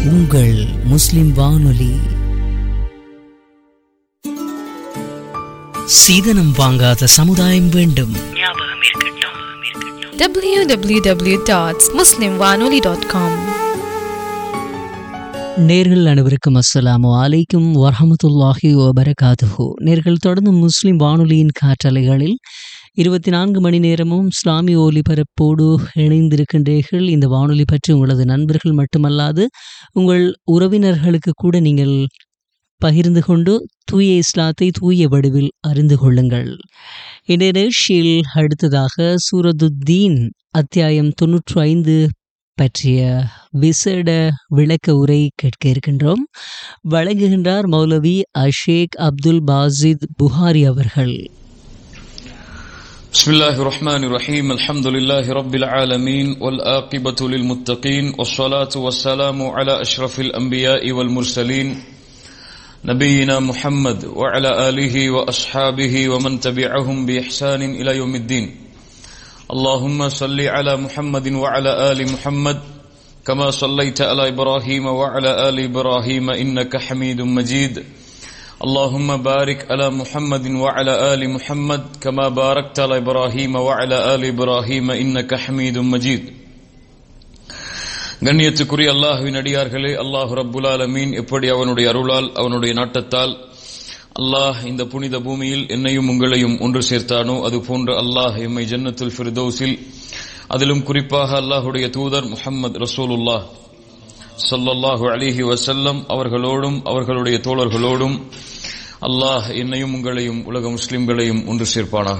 உங்கள் முஸ்லிம் வானொலி சீதனம் வாங்காத சமுதாயம் வேண்டும் www.muslimwanoli.com நேர்கள் அனைவருக்கும் அஸ்ஸலாமு அலைக்கும் வரஹமத்துல்லாஹி வபரகாதுஹு நேர்கள் தொடர்ந்து முஸ்லிம் வானொலியின் காற்றலைகளில் இருபத்தி நான்கு மணி நேரமும் இஸ்லாமிய ஒலிபரப்போடு இணைந்திருக்கின்றீர்கள் இந்த வானொலி பற்றி உங்களது நண்பர்கள் மட்டுமல்லாது உங்கள் உறவினர்களுக்கு கூட நீங்கள் பகிர்ந்து கொண்டு தூய இஸ்லாத்தை தூய வடிவில் அறிந்து கொள்ளுங்கள் இந்த நிகழ்ச்சியில் அடுத்ததாக சூரதுத்தீன் அத்தியாயம் தொன்னூற்று ஐந்து பற்றிய விசேட விளக்க உரை கேட்க இருக்கின்றோம் வழங்குகின்றார் மௌலவி அஷேக் அப்துல் பாசித் புகாரி அவர்கள் بسم الله الرحمن الرحيم الحمد لله رب العالمين والآقبة للمتقين والصلاة والسلام على أشرف الأنبياء والمرسلين نبينا محمد وعلى آله وأصحابه ومن تبعهم بإحسان إلى يوم الدين اللهم صل على محمد وعلى آل محمد كما صليت على إبراهيم وعلى آل إبراهيم إنك حميد مجيد اللهم بارك على محمد وعلى آل محمد كما باركت على إبراهيم وعلى آل إبراهيم إنك حميد مجيد கண்ணியத்துக்குரிய அல்லாஹுவின் அடியார்களே அல்லாஹ் ரப்புல் ஆலமீன் எப்படி அவனுடைய அருளால் அவனுடைய நாட்டத்தால் அல்லாஹ் இந்த புனித பூமியில் என்னையும் உங்களையும் ஒன்று சேர்த்தானோ அது போன்று அல்லாஹ் எம்மை ஜன்னத்துல் ஃபிர்தௌஸில் அதிலும் குறிப்பாக அல்லாஹுடைய தூதர் முஹம்மது ரசூலுல்லாஹ் ஸல்லல்லாஹு அலிஹி வசல்லம் அவர்களோடும் அவர்களுடைய தோழர்களோடும் அல்லாஹ் என்னையும் உங்களையும் உலக முஸ்லிம்களையும் ஒன்று சேர்ப்பானாக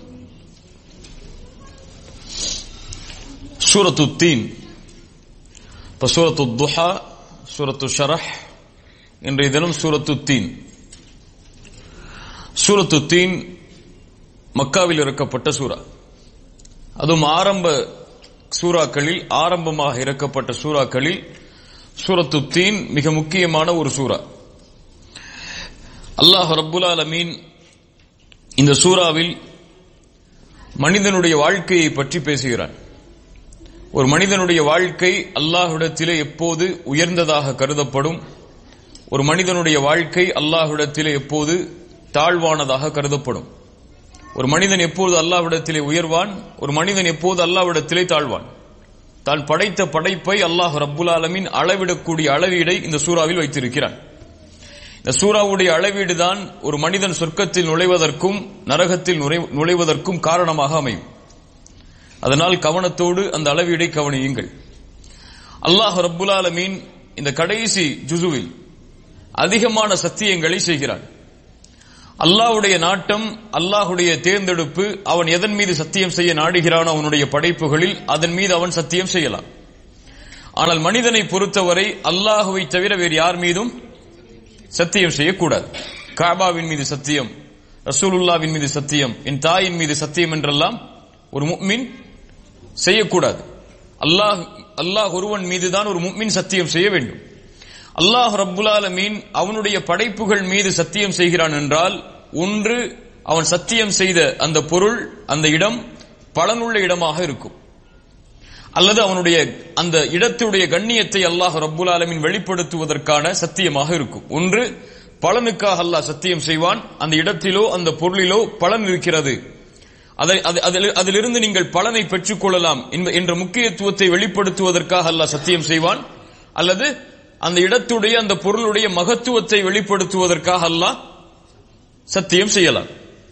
சூரத்து தீன் இப்போ சூரத்து துஹா சூரத்து ஷரஹ் இன்றைய தினம் சூரத்து தீன் சூரத்து தீன் மக்காவில் இறக்கப்பட்ட சூரா அதுவும் ஆரம்ப சூறாக்களில் ஆரம்பமாக இறக்கப்பட்ட சூறாக்களில் சூரத்து தீன் மிக முக்கியமான ஒரு சூரா அல்லாஹ் ரப்புல் ஆலமீன் இந்த சூறாவில் மனிதனுடைய வாழ்க்கையை பற்றி பேசுகிறான் ஒரு மனிதனுடைய வாழ்க்கை அல்லாஹ்விடத்திலே எப்போது உயர்ந்ததாக கருதப்படும் ஒரு மனிதனுடைய வாழ்க்கை அல்லாஹ்விடத்திலே எப்போது தாழ்வானதாக கருதப்படும் ஒரு மனிதன் எப்போது அல்லாஹ்விடத்திலே உயர்வான் ஒரு மனிதன் எப்போது அல்லாஹ்விடத்திலே தாழ்வான் தான் படைத்த படைப்பை அல்லாஹ் ரப்புல் ஆலமின் அளவிடக்கூடிய அளவீடை இந்த சூறாவில் வைத்திருக்கிறான் இந்த சூறாவுடைய அளவீடு தான் ஒரு மனிதன் சொர்க்கத்தில் நுழைவதற்கும் நரகத்தில் நுழை- நுழைவதற்கும் காரணமாக அமையும் அதனால் கவனத்தோடு அந்த அளவீடை கவனியுங்கள் அல்லாஹ் ரப்புல் ஆலமீன் இந்த கடைசி ஜுசுவில் அதிகமான சத்தியங்களை செய்கிறான் அல்லாஹ்வுடைய நாட்டம் அல்லாஹ்வுடைய தேர்ந்தெடுப்பு அவன் எதன் மீது சத்தியம் செய்ய நாடுகிறானோ அவனுடைய படைப்புகளில் அதன் மீது அவன் சத்தியம் செய்யலாம் ஆனால் மனிதனை பொறுத்தவரை அல்லாஹுவை தவிர வேறு யார் மீதும் சத்தியம் செய்யக்கூடாது காபாவின் மீது சத்தியம் ரசூலுல்லாவின் மீது சத்தியம் என் தாயின் மீது சத்தியம் என்றெல்லாம் ஒரு முக்மின் செய்யக்கூடாது அல்லாஹ் அல்லாஹ் ஒருவன் மீதுதான் ஒரு முக்மின் சத்தியம் செய்ய வேண்டும் அல்லாஹ் ரப்புல் ஆலமீன் அவனுடைய படைப்புகள் மீது சத்தியம் செய்கிறான் என்றால் ஒன்று அவன் சத்தியம் செய்த அந்த பொருள் அந்த இடம் பலனுள்ள இடமாக இருக்கும் அல்லது அவனுடைய அந்த இடத்துடைய கண்ணியத்தை அல்லாஹ் ரப்புல் ஆலமீன் வெளிப்படுத்துவதற்கான சத்தியமாக இருக்கும் ஒன்று பலனுக்காக அல்லாஹ் சத்தியம் செய்வான் அந்த இடத்திலோ அந்த பொருளிலோ பலன் இருக்கிறது அதை அது- அதில்- அதிலிருந்து நீங்கள் பலனை பெற்றுக் கொள்ளலாம் என்ப- என்ற முக்கியத்துவத்தை வெளிப்படுத்துவதற்காக அல்லாஹ் சத்தியம் செய்வான் அல்லது அந்த இடத்துடைய அந்த பொருளுடைய மகத்துவத்தை வெளிப்படுத்துவதற்காக அல்லாஹ் சத்தியம் செய்யலாம்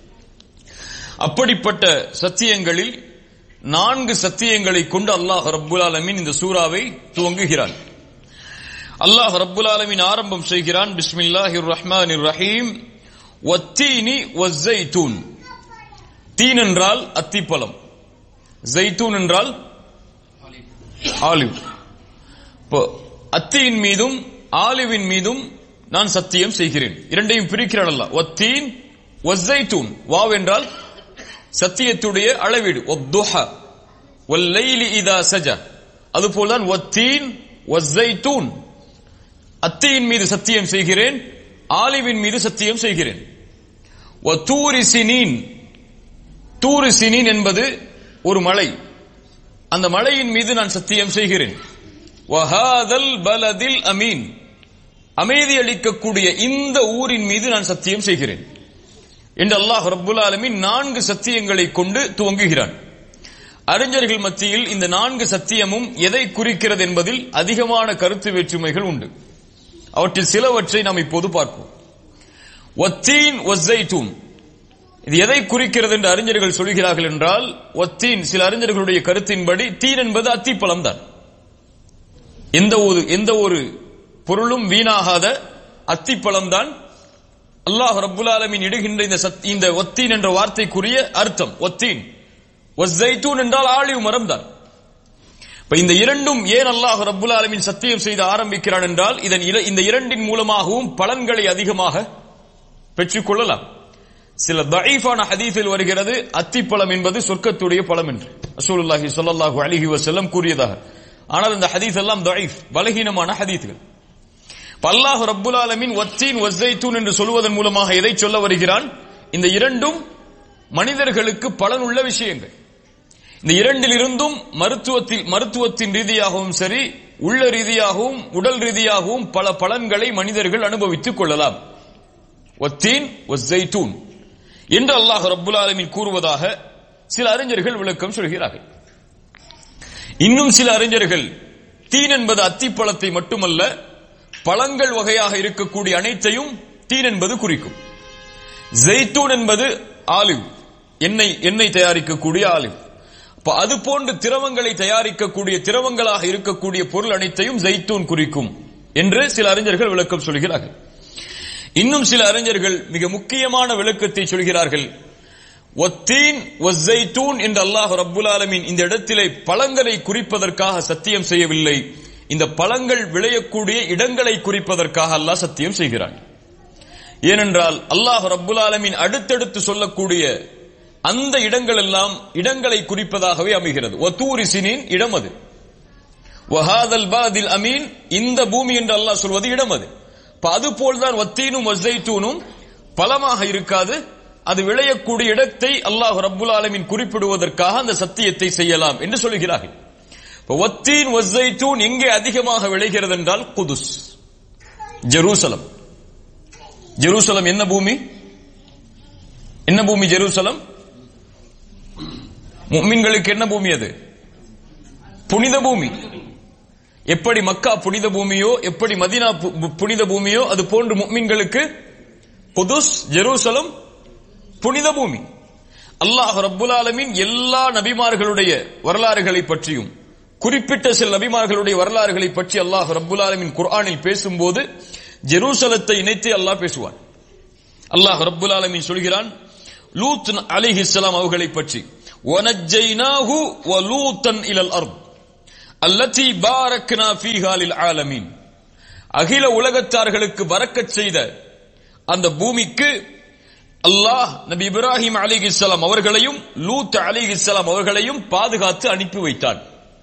அப்படிப்பட்ட சத்தியங்களில் நான்கு சத்தியங்களை கொண்டு அல்லாஹ் ரப்புல் ஆலமீன் இந்த சூறாவை துவங்குகிறான் அல்லாஹ் ரப்புல் ஆலமீன் ஆரம்பம் செய்கிறான் பிஸ்மில்லாஹிர் ரஹ்மானிர் ரஹீம் வத்தீனி வஸ்ஸைத்தூன் தீன் என்றால் அத்திப்பழம் ஜைத்தூன் என்றால் ஆலிவ் இப்போ அத்தியின் மீதும் ஆலிவின் மீதும் நான் சத்தியம் செய்கிறேன் இரண்டையும் பிரிக்கிறான் அல்லாஹ் வத்தீன் வஸ்ஸைத்தூன் வாவ் என்றால் சத்தியத்துடைய அளவீடு ஒத்துஹா வல்லைலி இதா சஜா அதுபோல்தான் வத்தீன் வஸ்ஸைத்தூன் அத்தியின் மீது சத்தியம் செய்கிறேன் ஆலிவின் மீது சத்தியம் செய்கிறேன் வத்தூரி சினீன் தூரு சினீன் என்பது ஒரு மலை அந்த மலையின் மீது நான் சத்தியம் செய்கிறேன் வஹாதல் பலதில் அமீன் அமைதி அளிக்கக்கூடிய இந்த ஊரின் மீது நான் சத்தியம் செய்கிறேன் என்று அல்லாஹ் ரப்புல் ஆலமீன் நான்கு சத்தியங்களை கொண்டு துவங்குகிறான் அறிஞர்கள் மத்தியில் இந்த நான்கு சத்தியமும் எதை குறிக்கிறது என்பதில் அதிகமான கருத்து வேற்றுமைகள் உண்டு அவற்றில் சிலவற்றை நாம் இப்போது பார்ப்போம் ஒத்தீன் ஒஸ்ஸைத்தூன் இது எதை குறிக்கிறது என்று அறிஞர்கள் சொல்கிறார்கள் என்றால் ஒத்தீன் சில அறிஞர்களுடைய கருத்தின்படி தீன் என்பது அத்திப்பழம் தான் எந்த ஒரு எந்த ஒரு பொருளும் வீணாகாத அத்திப்பழம் தான் அல்லாஹ் ரப்புல் ஆலமீன் இடுகின்ற இந்த சத்- இந்த ஒத்தீன் என்ற வார்த்தைக்குரிய அர்த்தம் ஒத்தீன் ஒஸ்ஸைத்தூன் என்றால் ஆலிவ் மரம் தான் இப்ப இந்த இரண்டும் ஏன் அல்லாஹ் ரப்புல் ஆலமீன் சத்தியம் செய்து ஆரம்பிக்கிறான் என்றால் இதன் இர- இந்த இரண்டின் மூலமாகவும் பலன்களை அதிகமாக பெற்றுக் கொள்ளலாம் சில தஈஃபான ஹதீஸில் வருகிறது அத்திப்பழம் என்பது சொர்க்கத்துடைய பழம் என்று ரசூலுல்லாஹி ஸல்லல்லாஹு அலைஹி வஸல்லம் கூறியதாக ஆனால் இந்த ஹதீஸ் எல்லாம் தஈஃப் பலகீனமான ஹதீஸ்கள் இப்ப அல்லாஹ் ரப்புல் ஆலமீன் வத்தீன் வஸ்ஸைத்தூன் என்று சொல்வதன் மூலமாக எதை சொல்ல வருகிறான் இந்த இரண்டும் மனிதர்களுக்கு பலனுள்ள விஷயங்கள் இந்த இரண்டிலிருந்தும் மருத்துவத்தில் மருத்துவத்தின் ரீதியாகவும் சரி உள்ள ரீதியாகவும் உடல் ரீதியாகவும் பல பலன்களை மனிதர்கள் அனுபவித்துக் கொள்ளலாம் ஒத்தீன் ஒஸ்ஸைத்தூன் என்று அல்லாஹ் ரப்புல் ஆலமீன் கூறுவதாக சில அறிஞர்கள் விளக்கம் சொல்கிறார்கள் இன்னும் சில அறிஞர்கள் தீன் என்பது அத்திப்பழத்தை மட்டுமல்ல பழங்கள் வகையாக இருக்கக்கூடிய அனைத்தையும் தீன் என்பது குறிக்கும் ஜெய்தூன் என்பது ஆலிவ் எண்ணெய் எண்ணெய் தயாரிக்கக்கூடிய ஆலிவ் அப்ப அது போன்று திரவங்களை தயாரிக்கக்கூடிய திரவங்களாக இருக்கக்கூடிய பொருள் அனைத்தையும் ஜெய்தூன் குறிக்கும் என்று சில அறிஞர்கள் விளக்கம் சொல்கிறார்கள் இன்னும் சில அறிஞர்கள் மிக முக்கியமான விளக்கத்தை சொல்கிறார்கள் ஒத்தீன் ஒஸ்ஸைத்தூன் என்று அல்லாஹ் ரப்புல் ஆலமீன் இந்த இடத்திலே பழங்களை குறிப்பதற்காக சத்தியம் செய்யவில்லை இந்த பழங்கள் விளையக்கூடிய இடங்களை குறிப்பதற்காக அல்லாஹ் சத்தியம் செய்கிறான் ஏனென்றால் அல்லாஹ் ரப்புல் ஆலமீன் அடுத்தடுத்து சொல்லக்கூடிய அந்த இடங்கள் எல்லாம் இடங்களை குறிப்பதாகவே அமைகிறது ஒத்தூரி சினின் இடம் அது வஹாதல் பாதில் அமீன் இந்த பூமி என்று அல்லாஹ் சொல்வது இடம் அது இப்ப அது போல்தான் வத்தீனும் வஸ்ஸைத்தூனும் பலமாக இருக்காது அது விளையக்கூடிய இடத்தை அல்லாஹ் ரப்புல் ஆலமீன் குறிப்பிடுவதற்காக அந்த சத்தியத்தை செய்யலாம் என்று சொல்கிறார்கள் இப்ப வத்தீன் வஸ்ஸைத்தூன் எங்கே அதிகமாக விளைகிறது என்றால் குதுஸ் ஜெருசலம் ஜெருசலம் என்ன பூமி என்ன பூமி ஜெருசலம் முஃமின்களுக்கு என்ன பூமி அது புனித பூமி எப்படி மக்கா புனித பூமியோ எப்படி மதீனா பு- புனித பூமியோ அது போன்று முஃமின்களுக்கு குதுஸ் ஜெருசலம் புனித பூமி அல்லாஹ் ரப்புல் ஆலமீன் எல்லா நபிமார்களுடைய வரலாறுகளை பற்றியும் குறிப்பிட்ட சில நபிமார்களுடைய வரலாறுகளை பற்றி அல்லாஹ் ரப்புல் ஆலமீன் குர்ஆனில் பேசும்போது ஜெருசலத்தை இணைத்து அல்லாஹ் பேசுவான் அல்லாஹ் ரப்புல் ஆலமீன் சொல்கிறான் லூத் அலைஹிஸ்ஸலாம் அவர்களை பற்றி வனஜ்ஜைனாஹு வ லூத்தன் இலல் அர்த் அல்லதி பாரக்னா ஃபீஹா லில் ஆலமீன் அகில உலகத்தார்களுக்கு பரக்கச் செய்த அந்த பூமிக்கு அல்லாஹ் நபி இப்ராஹிம் அலிஹிஸ்ஸலாம் அவர்களையும் லூத் அலிஹிஸ்ஸலாம் அவர்களையும் பாதுகாத்து அனுப்பி வைத்தான்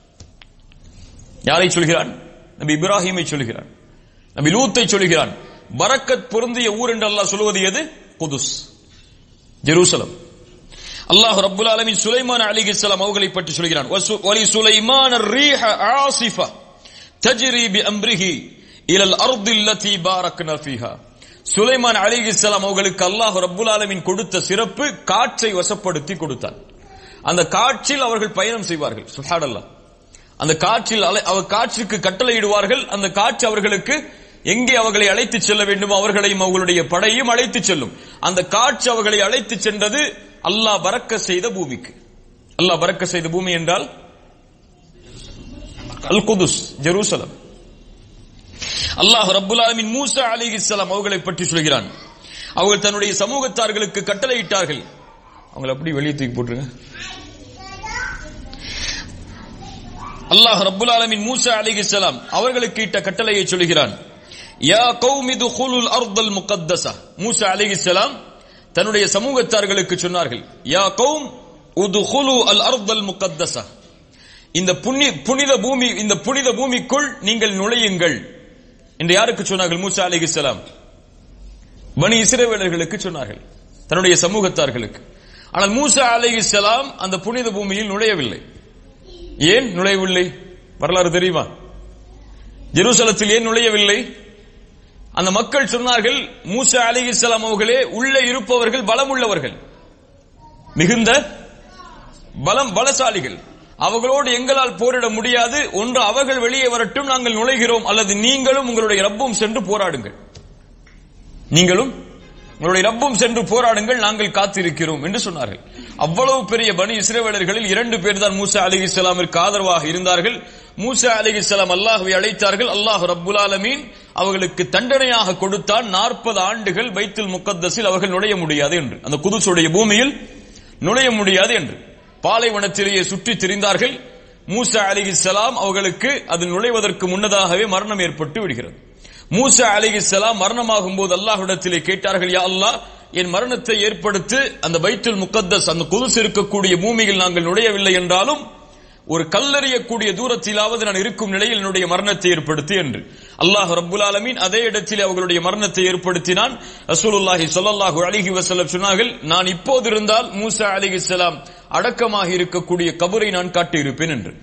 யாரை சொல்கிறான் நபி இப்ராஹிமை சொல்கிறான் நபி லூத்தை சொல்கிறான் பரக்கத் பொருந்திய ஊர் என்று அல்லாஹ் சொல்வது எது குதுஸ் ஜெருசலம் அல்லாஹ் ரப்புல் ஆலமீன் சுலைமான் அலிஹிஸ்ஸலாம் அவர்களை பற்றி சொல்கிறான் வசு- வலி சுலைமான் الريح عاصفة تجري بأمره إلى الأرض التي باركنا فيها சுலைமான் அலிஹிஸ்ஸலாம் அவர்களுக்கு அல்லாஹ் ரப்புல் ஆலமீன் கொடுத்த சிறப்பு காற்றை வசப்படுத்தி கொடுத்தான் அந்த காற்றில் அவர்கள் பயணம் செய்வார்கள் சுஹானல்லாஹ் அந்த காற்றில் அலை- அவர் காற்றுக்கு கட்டளையிடுவார்கள் அந்த காற்று அவர்களுக்கு எங்கே அவர்களை அழைத்து செல்ல வேண்டுமோ அவர்களையும் அவர்களுடைய படையும் அழைத்து செல்லும் அந்த காற்று அவர்களை அழைத்து சென்றது அல்லாஹ் பறக்க செய்த பூமிக்கு அல்லாஹ் பறக்க செய்த பூமி என்றால் அல் குதுஸ் ஜெருசலம் அல்லாஹ் ரப்புல் ஆலமீன் மூசா அலைஹிஸ்ஸலாம் அவர்களை பற்றி சொல்கிறான் அவர்கள் தன்னுடைய சமூகத்தார்களுக்கு கட்டளையிட்டார்கள் அவங்களை அப்படி வெளியே தூக்கி போட்டுருங்க அல்லாஹ் ரப்புல் ஆலமீன் மூசா அலைஹிஸ்ஸலாம் அவர்களுக்கு இட்ட கட்டளையை சொல்கிறான் யா கௌமி துகுலுல் அர்தல் முகத்தஸா மூசா அலைஹிஸ்ஸலாம் தன்னுடைய சமூகத்தார்களுக்கு சொன்னார்கள் யா கௌம் உதுகுலு அல் அர்தல் முகத்தஸா இந்த புனி புனித பூமி இந்த புனித பூமிக்குள் நீங்கள் நுழையுங்கள் என்று யாருக்கு சொன்னார்கள் மூசா அலைஹிஸ்ஸலாம் பனி இஸ்ரவேலர்களுக்கு சொன்னார்கள் தன்னுடைய சமூகத்தார்களுக்கு ஆனால் மூசா அலைஹிஸ்ஸலாம் அந்த புனித பூமியில் நுழையவில்லை ஏன் நுழையவில்லை வரலாறு தெரியுமா ஜெருசலத்தில் ஏன் நுழையவில்லை அந்த மக்கள் சொன்னார்கள் மூசா அலி இஸ்லாம் அவர்களே உள்ளே இருப்பவர்கள் பலம் உள்ளவர்கள் மிகுந்த பலம் பலசாலிகள் அவர்களோடு எங்களால் போரிட முடியாது ஒன்று அவர்கள் வெளியே வரட்டும் நாங்கள் நுழைகிறோம் அல்லது நீங்களும் உங்களுடைய ரப்பும் சென்று போராடுங்கள் நீங்களும் உங்களுடைய ரப்பும் சென்று போராடுங்கள் நாங்கள் காத்திருக்கிறோம் என்று சொன்னார்கள் அவ்வளவு பெரிய பனி இஸ்ரேவேலர்களில் இரண்டு பேர் தான் மூசா அலி இஸ்லாமிற்கு ஆதரவாக இருந்தார்கள் மூசா அலி இஸ்லாம் அல்லாஹுவை அழைத்தார்கள் அல்லாஹ் ரப்புல் ஆலமீன் அவர்களுக்கு தண்டனையாக கொடுத்தான் நாற்பது ஆண்டுகள் பைத்துல் முக்கத்தஸில் அவர்கள் நுழைய முடியாது என்று அந்த குதுசுடைய பூமியில் நுழைய முடியாது என்று பாலைவனத்திலேயே சுற்றித் திரிந்தார்கள் மூசா அலி இஸ்லாம் அவர்களுக்கு அதில் நுழைவதற்கு முன்னதாகவே மரணம் ஏற்பட்டு விடுகிறது மூசா அலி இஸ்லாம் மரணமாகும் போது அல்லாஹ்விடத்திலே கேட்டார்கள் யா அல்லாஹ் என் மரணத்தை ஏற்படுத்து அந்த பைத்துல் முக்கத்தஸ் அந்த குதுஸ் இருக்கக்கூடிய பூமியில் நாங்கள் நுழையவில்லை என்றாலும் ஒரு கல்லறியக்கூடிய தூரத்திலாவது நான் இருக்கும் நிலையில் என்னுடைய மரணத்தை ஏற்படுத்தி என்று அல்லாஹ் ரப்புல் ஆலமீன் அதே இடத்தில் அவர்களுடைய மரணத்தை ஏற்படுத்தினான் ரசூலுல்லாஹி ஸல்லல்லாஹு அலைஹி வஸல்லம் சொன்னார்கள் நான் இப்போது இருந்தால் மூசா அலைஹிஸ்ஸலாம் அடக்கமாக இருக்கக்கூடிய கபரை நான் காட்டியிருப்பேன் என்று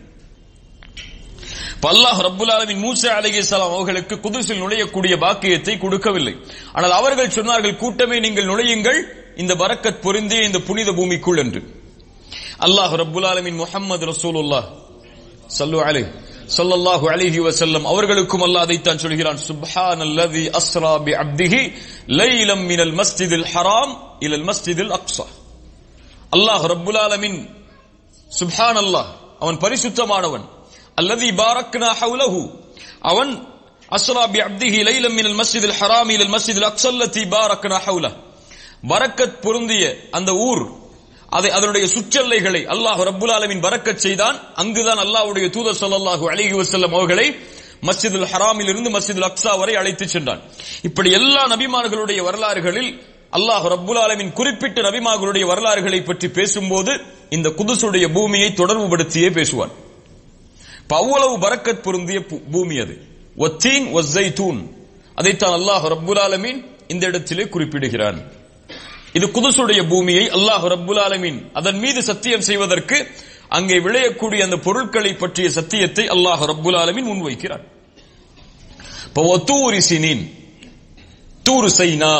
அல்லாஹ் ரப்புல் ஆலமின் மூசா அலைஹிஸ்ஸலாம் அவர்களுக்கு குதுசில் நுழையக்கூடிய பாக்கியத்தை கொடுக்கவில்லை ஆனால் அவர்கள் சொன்னார்கள் கூட்டமே நீங்கள் நுழையுங்கள் இந்த பரக்கத் பொருந்திய இந்த புனித பூமிக்குள் என்று அல்லாஹ் ரப்புல் ஆலமின் முஹம்மது ரசூலுல்லாஹ் சல்லு அலைஹி ஸல்லல்லாஹு அலைஹி வஸல்லம் அவர்களுக்கும் அல்லாஹ் அதைத்தான் சொல்கிறான் சுப்ஹானல்லதி அஸ்ரா பி அப்திஹி லைலம் மினல் மஸ்ஜிதில் ஹராம் இலல் மஸ்ஜிதில் அக்ஸா அல்லாஹ் ரப்புல் ஆலமின் சுப்ஹானல்லாஹ் அவன் பரிசுத்தமானவன் அல்லதி பாரக்னா ஹவுலஹு அவன் அஸ்ரா பி அப்திஹி லைலம் மினல் மஸ்ஜிதில் ஹராம் இலல் மஸ்ஜிதில் அக்ஸா அல்லதி பாரக்னா ஹவுலஹ் பரக்கத் பொருந்திய அந்த ஊர் அதை அதனுடைய சுற்றல்லைகளை அல்லாஹ் ரப்புல் ஆலமின் பரக்கச் செய்தான் அங்குதான் அல்லாஹ்வுடைய தூதர் ஸல்லல்லாஹு அலைஹி வஸல்லம் அவர்களை மஸ்ஜிதுல் ஹராமில் இருந்து மஸ்ஜிதுல் அக்ஸா வரை அழைத்து சென்றான் இப்படி எல்லா நபிமார்களுடைய வரலாறுகளில் அல்லாஹ் ரப்புல் ஆலமின் குறிப்பிட்ட நபிமார்களுடைய வரலாறுகளை பற்றி பேசும்போது இந்த குதுசுடைய பூமியை தொடர்புபடுத்தியே பேசுவான் இப்ப அவ்வளவு பரக்கத் பொருந்திய பூ- பூமி அது ஒத்தீன் ஒஸ்ஸைத்தூன் அதைத்தான் அல்லாஹ் ரப்புல் ஆலமீன் இந்த இடத்திலே குறிப்பிடுகிறான் இது குதுசுடைய பூமியை அல்லாஹ் ரப்புல் ஆலமீன் அதன் மீது சத்தியம் செய்வதற்கு அங்கே விளையக்கூடிய அந்த பொருட்களை பற்றிய சத்தியத்தை அல்லாஹ் ரப்புல் ஆலமீன் முன்வைக்கிறான் இப்போ ஒத்தூரி சினின் தூரு சைனா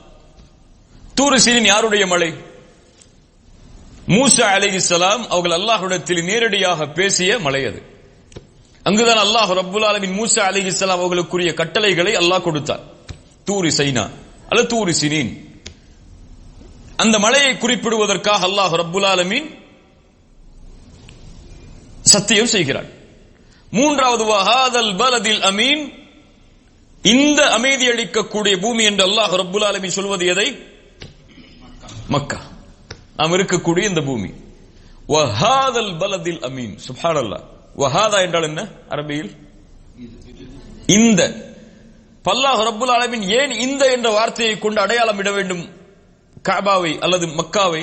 தூரு சினின் யாருடைய மலை மூசா அலைஹிஸ்ஸலாம் அவர்கள் அல்லாஹ்விடத்தில் நேரடியாக பேசிய மலை அது அங்குதான் அல்லாஹ் ரப்புல் ஆலமீன் மூசா அலைஹிஸ்ஸலாம் அவர்களுக்குரிய கட்டளைகளை அல்லாஹ் கொடுத்தார் தூரி சைனா அல்ல தூரி சினின் அந்த மலையை குறிப்பிடுவதற்காக அல்லாஹ் ரப்புல் ஆலமீன் சத்தியம் செய்கிறான் மூன்றாவது வஹாதல் பலதில் அமீன் இந்த அமைதி அளிக்கக்கூடிய பூமி என்று அல்லாஹ் ரப்புல் ஆலமீன் சொல்வது எதை மக்கா நாம் இருக்கக்கூடிய இந்த பூமி வஹாதல் பலதில் அமீன் சுப்ஹானல்லாஹ் வஹாதா என்றால் என்ன அரபியில் இந்த பல்லாஹ் ரப்புல் ஆலமீன் ஏன் இந்த என்ற வார்த்தையை கொண்டு அடையாளம் இட வேண்டும் காபாவை அல்லது மக்காவை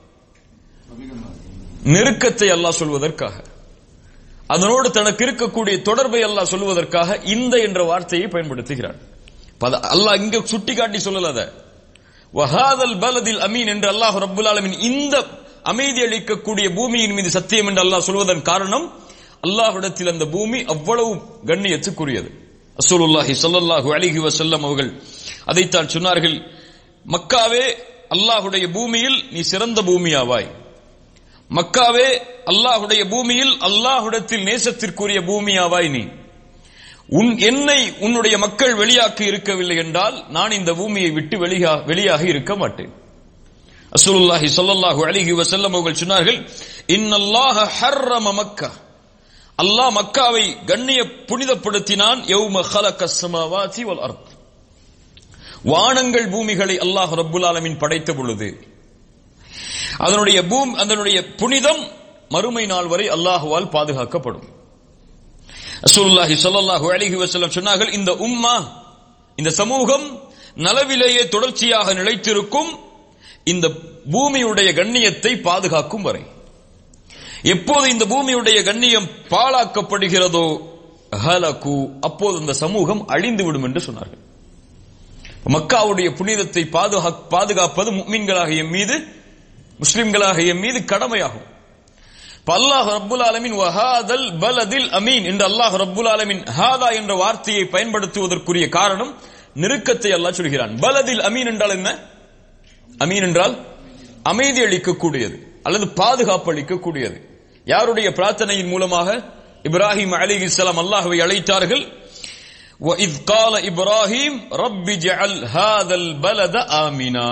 நெருக்கத்தை அல்லாஹ் சொல்வதற்காக அதனோடு தனக்கு இருக்கக்கூடிய தொடர்பை அல்லாஹ் சொல்வதற்காக இந்த என்ற வார்த்தையை பயன்படுத்துகிறான் அப்ப அத அல்லாஹ் இங்க சுட்டி காட்டி சொல்லல அத வஹாதல் பலதில் அமீன் என்று அல்லாஹ் ரப்புல் ஆலமீன் இந்த அமைதி அளிக்கக்கூடிய பூமியின் மீது சத்தியம் என்று அல்லாஹ் சொல்வதன் காரணம் அல்லாஹ்விடத்தில் அந்த பூமி அவ்வளவு கண்ணியத்துக்குரியது ரசூலுல்லாஹி ஸல்லல்லாஹு அலைஹி வஸல்லம் அவர்கள் அதைத்தான் சொன்னார்கள் மக்காவே அல்லாஹ்வுடைய பூமியில் நீ சிறந்த பூமியாவாய் மக்காவே அல்லாஹ்வுடைய பூமியில் அல்லாஹ்விடத்தில் நேசத்திற்குரிய பூமியாவாய் நீ உன் என்னை உன்னுடைய மக்கள் வெளியாக்கி இருக்கவில்லை என்றால் நான் இந்த பூமியை விட்டு வெளியா வெளியாக இருக்க மாட்டேன் ரசூலுல்லாஹி ஸல்லல்லாஹு அலைஹி வஸல்லம் அவர்கள் சொன்னார்கள் இன்னல்லாஹ ஹர்ரம மக்கா அல்லாஹ் மக்காவை கண்ணிய புனிதப்படுத்தினான் யௌம خلق السماوات والارض வானங்கள் பூமிகளை அல்லாஹ் ரப்புல் ஆலமீன் படைத்த பொழுது அதனுடைய பூம் அதனுடைய புனிதம் மறுமை நாள் வரை அல்லாஹுவால் பாதுகாக்கப்படும் ரசூலுல்லாஹி ஸல்லல்லாஹு அலைஹி வஸல்லம் சொன்னார்கள் இந்த உம்மா இந்த சமூகம் நலவிலேயே தொடர்ச்சியாக நிலைத்திருக்கும் இந்த பூமியுடைய கண்ணியத்தை பாதுகாக்கும் வரை எப்போது இந்த பூமியுடைய கண்ணியம் பாழாக்கப்படுகிறதோ ஹலகு அப்போது இந்த சமூகம் அழிந்து விடும் என்று சொன்னார்கள் மக்காவுடைய புனிதத்தை பாதுகா- பாதுகாப்பது முக்மின்களாக எம் மீது முஸ்லிம்களாக எம் மீது கடமையாகும் இப்ப அல்லாஹ் ரப்புல் ஆலமின் வஹாதல் பலதில் அமீன் என்று அல்லாஹ் ரப்புல் ஆலமின் ஹாதா என்ற வார்த்தையை பயன்படுத்துவதற்குரிய காரணம் நெருக்கத்தை அல்லாஹ் சொல்கிறான் பலதில் அமீன் என்றால் என்ன அமீன் என்றால் அமைதி அளிக்கக்கூடியது அல்லது பாதுகாப்பு அளிக்கக்கூடியது யாருடைய பிரார்த்தனையின் மூலமாக இப்ராஹிம் அலி இஸ்லாம் அல்லாஹுவை அழைத்தார்கள் وَإِذْ قَالَ إِبْرَاهِيمُ رَبِّ اجْعَلْ هَذَا الْبَلَدَ آمِنًا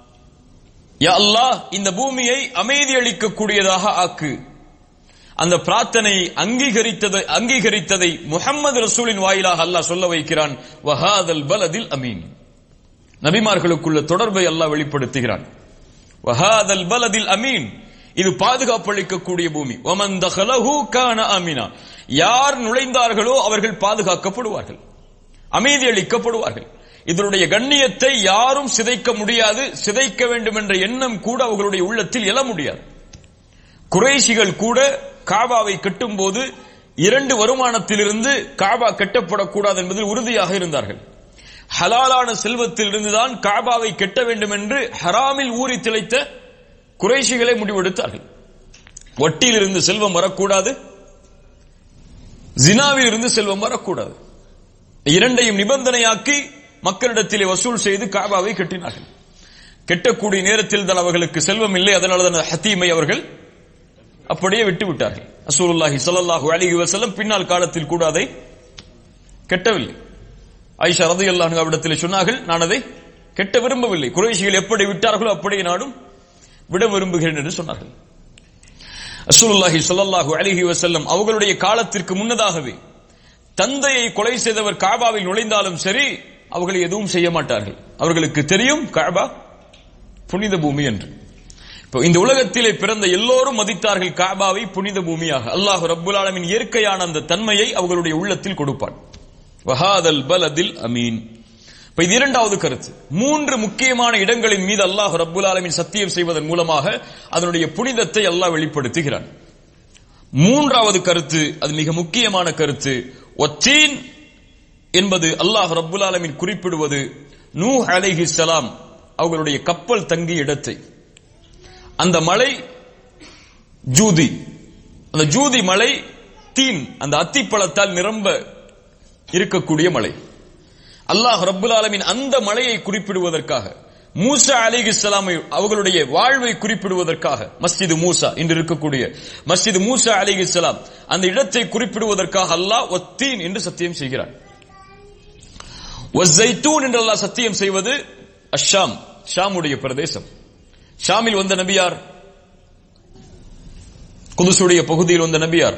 யா அல்லாஹ் இந்த பூமியை அமைதி அளிக்கக்கூடியதாக ஆக்கு அந்த பிரார்த்தனையை அங்கீகரித்ததை அங்கீகரித்ததை முஹம்மது ரசூலின் வாயிலாக அல்லாஹ் சொல்ல வைக்கிறான் வஹாதல் பலதில் அமீன் நபிமார்களுக்குள்ள தொடர்பை அல்லாஹ் வெளிப்படுத்துகிறான் வஹாதல் பலதில் அமீன் இது பாதுகாப்பு அளிக்கக்கூடிய பூமி ஒமன் தஹலஹு கான அமீனா யார் நுழைந்தார்களோ அவர்கள் பாதுகாக்கப்படுவார்கள் அமைதி அளிக்கப்படுவார்கள் இதனுடைய கண்ணியத்தை யாரும் சிதைக்க முடியாது சிதைக்க வேண்டும் என்ற எண்ணம் கூட அவர்களுடைய உள்ளத்தில் எழ முடியாது குறைஷிகள் கூட காபாவை கட்டும் போது இரண்டு வருமானத்திலிருந்து காபா கட்டப்படக்கூடாது என்பதில் உறுதியாக இருந்தார்கள் ஹலாலான செல்வத்தில் இருந்துதான் காபாவை கெட்ட வேண்டும் என்று ஹராமில் ஊறி திளைத்த குறைஷிகளை முடிவெடுத்தார்கள் வட்டியில் இருந்து செல்வம் வரக்கூடாது ஜினாவில் இருந்து செல்வம் வரக்கூடாது இரண்டையும் நிபந்தனையாக்கி மக்களிடத்திலே வசூல் செய்து காபாவை கட்டினார்கள் கெட்டக்கூடிய நேரத்தில் தான் அவர்களுக்கு செல்வம் இல்லை அதனால தான் ஹத்தீமை அவர்கள் அப்படியே விட்டு விட்டார்கள் அசூலுல்லாஹி ஸல்லல்லாஹு அலைஹி வஸல்லம் பின்னால் காலத்தில் கூட அதை கெட்டவில்லை ஐஷா ரலியல்லாஹு அன்ஹா சொன்னார்கள் நான் அதை கெட்ட விரும்பவில்லை குறைஷிகள் எப்படி விட்டார்களோ அப்படியே நானும் விட விரும்புகிறேன் என்று சொன்னார்கள் அசூலுல்லாஹி ஸல்லல்லாஹு அலைஹி வஸல்லம் அவர்களுடைய காலத்திற்கு முன்னதாகவே தந்தையை கொலை செய்தவர் காபாவில் நுழைந்தாலும் சரி அவர்கள் எதுவும் செய்ய மாட்டார்கள் அவர்களுக்கு தெரியும் காபா புனித பூமி என்று இப்போ இந்த உலகத்திலே பிறந்த எல்லோரும் மதித்தார்கள் காபாவை புனித பூமியாக அல்லாஹ் ரப்புல் ஆலமின் இயற்கையான அந்த தன்மையை அவர்களுடைய உள்ளத்தில் கொடுப்பான் வஹாதல் பலதில் அமீன் இப்ப இது இரண்டாவது கருத்து மூன்று முக்கியமான இடங்களின் மீது அல்லாஹ் ரப்புல் ஆலமின் சத்தியம் செய்வதன் மூலமாக அதனுடைய புனிதத்தை அல்லாஹ் வெளிப்படுத்துகிறான் மூன்றாவது கருத்து அது மிக முக்கியமான கருத்து ஒத்தீன் என்பது அல்லாஹ் ரப்புல் ஆலமின் குறிப்பிடுவது நூ அலைஹி சலாம் அவர்களுடைய கப்பல் தங்கிய இடத்தை அந்த மலை ஜூதி அந்த ஜூதி மலை தீன் அந்த அத்திப்பழத்தால் நிரம்ப இருக்கக்கூடிய மலை அல்லாஹ் ரப்புல் ஆலமின் அந்த மலையை குறிப்பிடுவதற்காக மூசா அலிஹி இஸ்லாமை அவர்களுடைய வாழ்வை குறிப்பிடுவதற்காக மஸ்ஜிது மூசா இன்று இருக்கக்கூடிய மஸ்ஜிது மூசா அலிஹி இஸ்லாம் அந்த இடத்தை குறிப்பிடுவதற்காக அல்லாஹ் ஒத்தீன் என்று சத்தியம் செய்கிறான் ஒஸ்ஸைத்தூன் என்று அல்லாஹ் சத்தியம் செய்வது அஷாம் ஷாமுடைய பிரதேசம் ஷாமில் வந்த நபியார் குதுசுடைய பகுதியில் வந்த நபியார்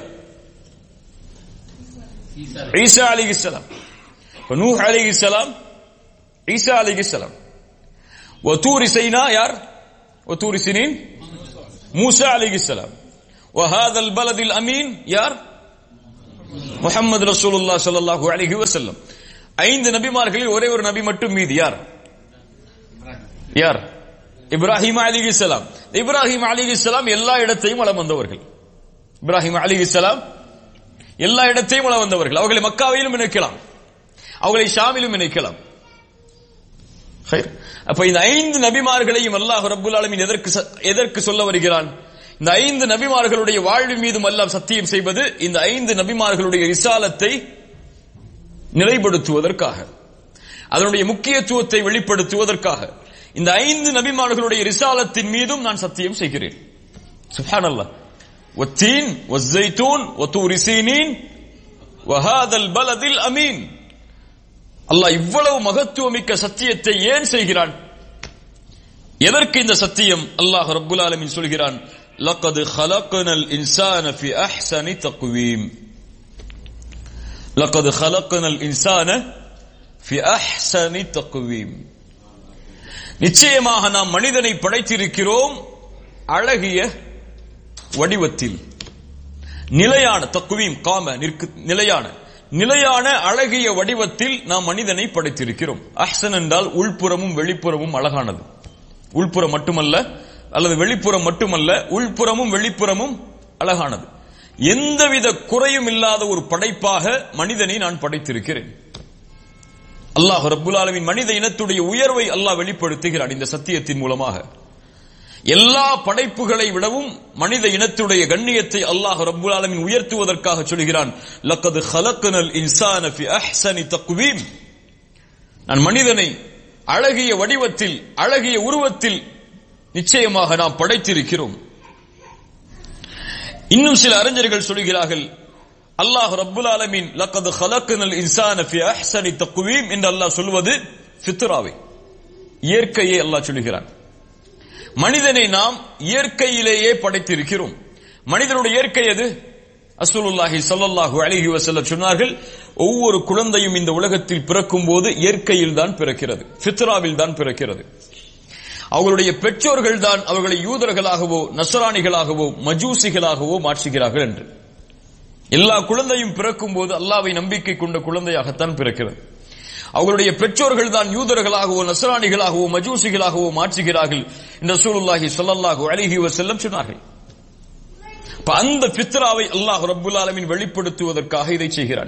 ஈசா அலிஹிஸ்லாம் நூ அலிஹிஸ்லாம் ஈசா அலிஹிஸ்லாம் ஒத்தூரி சைனா யார் ஒத்தூரி சினின் மூசா அலிஹிஸ்லாம் وهذا البلد الأمين யார் முஹம்மது ரசூலுல்லாஹ் ஸல்லல்லாஹு அலைஹி வஸல்லம் ஐந்து நபிமார்களில் ஒரே ஒரு நபி மட்டும் மீதி யார் யார் இப்ராஹிம் அலிஹிஸ்லாம் இப்ராஹிம் அலிஹிஸ்லாம் எல்லா இடத்தையும் வளம் வந்தவர்கள் இப்ராஹிம் அலிஹிஸ்லாம் எல்லா இடத்தையும் வளம் வந்தவர்கள் அவர்களை மக்காவிலும் இணைக்கலாம் அவர்களை ஷாமிலும் இணைக்கலாம் அப்ப இந்த ஐந்து நபிமார்களையும் அல்லாஹ் ரப்புல் ஆலமீன் எதற்கு எதற்கு சொல்ல வருகிறான் இந்த ஐந்து நபிமார்களுடைய வாழ்வு மீதும் அல்லாஹ் சத்தியம் செய்வது இந்த ஐந்து நபிமார்களுடைய ரிசாலத்தை நிலைப்படுத்துவதற்காக அதனுடைய முக்கியத்துவத்தை வெளிப்படுத்துவதற்காக இந்த ஐந்து நபிமார்களுடைய ரிசாலத்தின் மீதும் நான் சத்தியம் செய்கிறேன் சுஹான் அல்லா ஒத்தீன் ஒஸ்ஸைத்தூன் ஒத்தூரி சீனீன் வஹாதல் பலதில் அமீன் அல்லாஹ் இவ்வளவு மகத்துவமிக்க சத்தியத்தை ஏன் செய்கிறான் எதற்கு இந்த சத்தியம் அல்லாஹ் ரப்புல் ஆலமீன் சொல்கிறான் لقد خلقنا الإنسان في أحسن تقويم لقد خلقنا الإنسان في أحسن تقويم நிச்சயமாக நாம் மனிதனை படைத்திருக்கிறோம் அழகிய வடிவத்தில் நிலையான தக்குவீம் காம நிற்கு நிலையான நிலையான அழகிய வடிவத்தில் நாம் மனிதனை படைத்திருக்கிறோம் அஹ்சன் என்றால் உள்புறமும் வெளிப்புறமும் அழகானது உள்புறம் மட்டுமல்ல அல்லது வெளிப்புறம் மட்டுமல்ல உள்புறமும் வெளிப்புறமும் அழகானது எந்தவித குறையும் இல்லாத ஒரு படைப்பாக மனிதனை நான் படைத்திருக்கிறேன் அல்லாஹ் ரப்புல் ஆலமின் மனித இனத்துடைய உயர்வை அல்லாஹ் வெளிப்படுத்துகிறான் இந்த சத்தியத்தின் மூலமாக எல்லா படைப்புகளை விடவும் மனித இனத்துடைய கண்ணியத்தை அல்லாஹ் ரப்புல் ஆலமீன் உயர்த்துவதற்காக சொல்கிறான் லக்கது ஹலக்கனல் இன்சான ஃபி அஹ்சனி தக்வீம் நான் மனிதனை அழகிய வடிவத்தில் அழகிய உருவத்தில் நிச்சயமாக நாம் படைத்திருக்கிறோம் இன்னும் சில அறிஞர்கள் சொல்கிறார்கள் அல்லாஹ் ரப்புல் ஆலமீன் லக்கது ஹலக்கனல் இன்சான ஃபி அஹ்சனி தக்வீம் என்று அல்லாஹ் சொல்வது ஃபித்ராவை இயற்கையை அல்லாஹ் சொல்கிறான் மனிதனை நாம் இயற்கையிலேயே படைத்திருக்கிறோம் மனிதனுடைய இயற்கை எது அசூலுல்லாஹி ஸல்லல்லாஹு அலைஹி வஸல்லம் சொன்னார்கள் ஒவ்வொரு குழந்தையும் இந்த உலகத்தில் பிறக்கும் போது இயற்கையில் தான் பிறக்கிறது ஃபித்ராவில் தான் பிறக்கிறது அவர்களுடைய பெற்றோர்கள் தான் அவர்களை யூதர்களாகவோ நசராணிகளாகவோ மஜூசிகளாகவோ மாற்றுகிறார்கள் என்று எல்லா குழந்தையும் பிறக்கும் போது அல்லாவை நம்பிக்கை கொண்ட குழந்தையாகத்தான் பிறக்கிறது அவர்களுடைய பெற்றோர்கள் தான் யூதர்களாகவோ நசராணிகளாகவோ மஜூசிகளாகவோ மாற்றுகிறார்கள் என்று ரசூலுல்லாஹி ஸல்லல்லாஹு அலைஹி வஸல்லம் சொன்னார்கள் அப்ப அந்த ஃபித்ராவை அல்லாஹ் ரப்புல் ஆலமீன் வெளிப்படுத்துவதற்காக இதை செய்கிறான்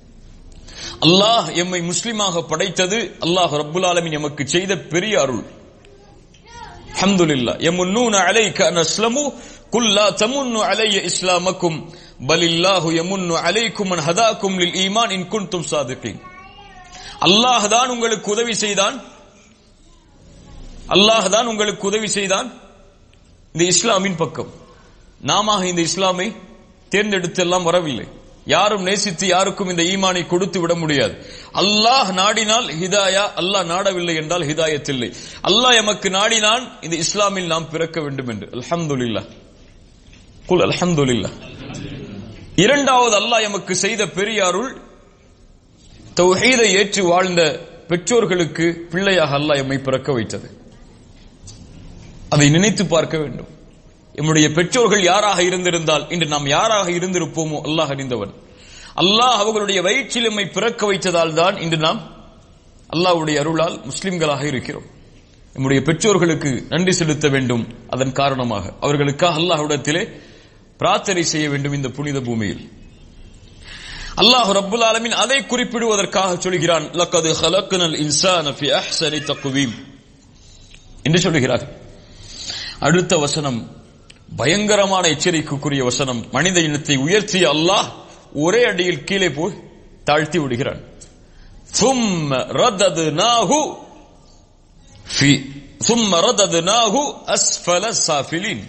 அல்லாஹ் எம்மை முஸ்லிமாக படைத்தது அல்லாஹ் ரப்புல் ஆலமீன் எமக்கு செய்த பெரிய அருள் அல்ஹம்துலில்லாஹ் யமுன்னூன அலைக அன் அஸ்லமு குல் லா தமுன்னு அலைய இஸ்லாமக்கும் பலில்லாஹு யமுன்னு அலைக்கும் அன் ஹதாக்கும் லில் ஈமான் இன் குன்தும் சாதிகீன் அல்லாஹ் தான் உங்களுக்கு உதவி செய்தான் அல்லாஹ் தான் உங்களுக்கு உதவி செய்தான் இந்த இஸ்லாமின் பக்கம் நாம இந்த இஸ்லாமை தேர்ந்தெடுத்து எல்லாம் வரவில்லை யாரும் நேசித்து யாருக்கும் இந்த ஈமானை கொடுத்து விட முடியாது அல்லாஹ் நாடினால் ஹிதாயா அல்லாஹ் நாடவில்லை என்றால் ஹிதாயத் இல்லை அல்லாஹ் எமக்கு நாடினான் இந்த இஸ்லாமில் நாம் பிறக்க வேண்டும் என்று அல்ஹம்துலில்லா குல் அல்ஹம்துலில்லா இரண்டாவது அல்லாஹ் எமக்கு செய்த பெரிய அருள் தௌஹீதை ஏற்று வாழ்ந்த பெற்றோர்களுக்கு பிள்ளையாக அல்லாஹ் எம்மை பிறக்க வைத்தது அதை நினைத்து பார்க்க வேண்டும் எம்முடைய பெற்றோர்கள் யாராக இருந்திருந்தால் இன்று நாம் யாராக இருந்திருப்போமோ அல்லாஹ் அறிந்தவன் அல்லாஹ் அவர்களுடைய வயிற்றில் எம்மை பிறக்க வைத்ததால் தான் இன்று நாம் அல்லாஹ்வுடைய அருளால் முஸ்லிம்களாக இருக்கிறோம் நம்முடைய பெற்றோர்களுக்கு நன்றி செலுத்த வேண்டும் அதன் காரணமாக அவர்களுக்காக அல்லாஹ்விடத்திலே பிரார்த்தனை செய்ய வேண்டும் இந்த புனித பூமியில் அல்லாஹ் ரப்புல் ஆலமீன் அதை குறிப்பிடுவதற்காக சொல்கிறான் லக்கது ஹலக்கனல் இன்சான ஃபி அஹ்சனி தக்வீம் என்று சொல்கிறார் அடுத்த வசனம் பயங்கரமான எச்சரிக்கைக்குரிய வசனம் மனித இனத்தை உயர்த்திய அல்லாஹ் ஒரே அடியில் கீழே போய் தாழ்த்தி விடுகிறான் ثم رددناه في ثم رددناه اسفل السافلين